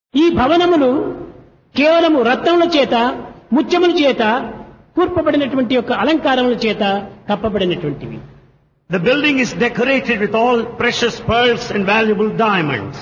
ఈ భవనములు కేవలము రత్నముల చేత ముత్యముల చేత కూర్పబడినటువంటి యొక్క అలంకారముల చేత కప్పబడినటువంటివి The building is decorated with all precious pearls and valuable diamonds.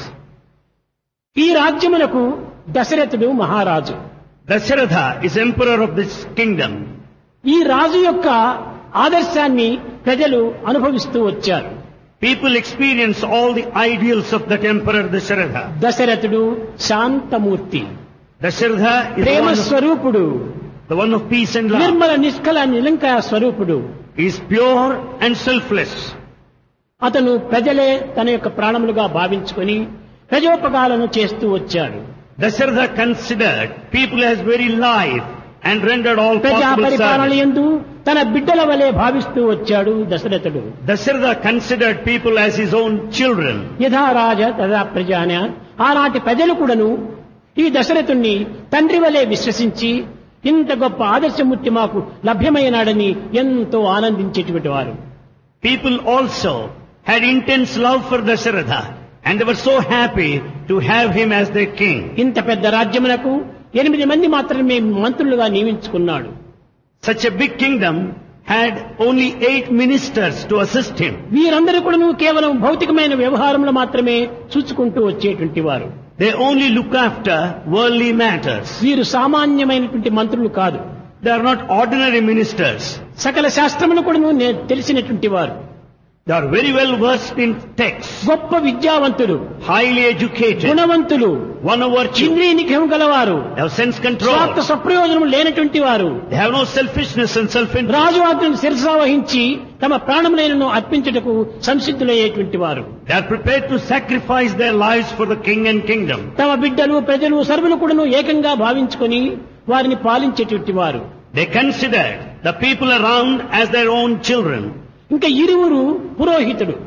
ఈ రాజ్యములకు దశరథుడు మహారాజు Dasharatha is emperor of this kingdom. ఈ రాజు యొక్క ఆదర్శాన్ని ప్రజలు అనుభవిస్తూ వచ్చారు People experience all the ideals of that emperor Dasharatha. దశరథుడు శాంతమూర్తి Dasharatha is the Prema one, of, స్వరూపుడు the one of peace and love. Nirmala నిష్కల నిలంకార స్వరూపుడు He is pure and selfless. అతను ప్రజలే తన యొక్క ప్రాణములుగా భావించుకొని ప్రజోపకాలను చేస్తూ వచ్చాడు Dasharatha considered people as very life and rendered all ప్రజా possible పరిపాలన service. ఎందు తన బిడ్డల వలె భావిస్తూ వచ్చాడు దశరథుడు Dasharatha considered people as his own children. యథా రాజ తదా ప్రజాన ఆనాటి ప్రజలు కూడాను ఈ దశరథుణ్ణి తండ్రి వలె విశ్వసించి ఇంత గొప్ప ఆదర్శమూర్తి మాకు లభ్యమైనాడని ఎంతో ఆనందించేటువంటి వారు People also had intense love for Dasharatha and they were so happy to have him as their king. ఇంత పెద్ద రాజ్యమునకు ఎనిమిది మంది మాత్రమే మంత్రులుగా నియమించుకున్నాడు Such a big kingdom had only eight ministers to assist him. వీరందరూ కూడా కేవలం భౌతికమైన వ్యవహారంలో మాత్రమే చూచుకుంటూ వచ్చేటువంటి వారు They only look after worldly matters. వీరు సామాన్యమైనటువంటి మంత్రులు కాదు They are not ordinary ministers. సకల శాస్త్రములు కూడా తెలిసినటువంటి వారు They are very well versed in texts, గొప్ప విద్యావంతులు highly educated, గుణవంతులు one of virtue. ఇంద్రియ నిగ్రహం గలవారు They have sense స్వార్థ control. స్వప్రయోజనం లేనటువంటి వారు They have no selfishness and self-interest. రాజు ఆజ్ఞను శిరసా వహించి తమ ప్రాణములైనను అర్పించుటకు సంసిద్ధులయ్యేటువంటి వారు They are prepared to sacrifice their lives for the king and kingdom. తమ బిడ్డలు ప్రజలు సర్వులు కూడాను ఏకంగా భావించుకొని వారిని పాలించేటువంటి వారు They considered the people around as their own children. ఇంకా ఇరువురు పురోహితుడు